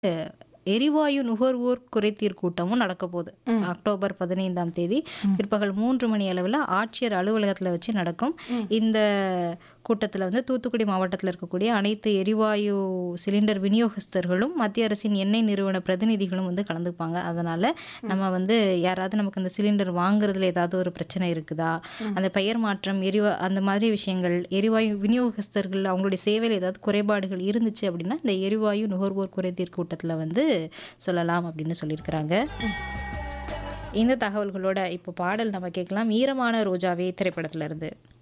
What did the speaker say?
எரிவாயு நுகர்வோர் குறைதீர் கூட்டமும் நடக்க போகுது ம். அக்டோபர் பதினைந்தாம் தேதி பிற்பகல் மூன்று மணி அளவில் ஆட்சியர் அலுவலகத்தில் வச்சு நடக்கும் இந்த கூட்டத்தில் வந்து தூத்துக்குடி மாவட்டத்தில் இருக்கக்கூடிய அனைத்து எரிவாயு சிலிண்டர் விநியோகஸ்தர்களும் மத்திய அரசின் எண்ணெய் நிறுவன பிரதிநிதிகளும் வந்து கலந்துப்பாங்க அதனால் நம்ம வந்து யாராவது நமக்கு அந்த சிலிண்டர் வாங்குறதுல ஏதாவது ஒரு பிரச்சனை இருக்குதா அந்த பெயர் மாற்றம் எரிவா அந்த மாதிரி விஷயங்கள் எரிவாயு விநியோகஸ்தர்கள் அவங்களுடைய சேவையில் ஏதாவது குறைபாடுகள் இருந்துச்சு அப்படின்னா இந்த எரிவாயு நுகர்வோர் குறைதீர் கூட்டத்தில் வந்து சொல்லலாம் அப்படின்னு சொல்லியிருக்கிறாங்க இந்த தகவல்களோட இப்போ பாடல் நம்ம கேட்கலாம் ஈரமான ரோஜாவே திரைப்படத்துல இருந்து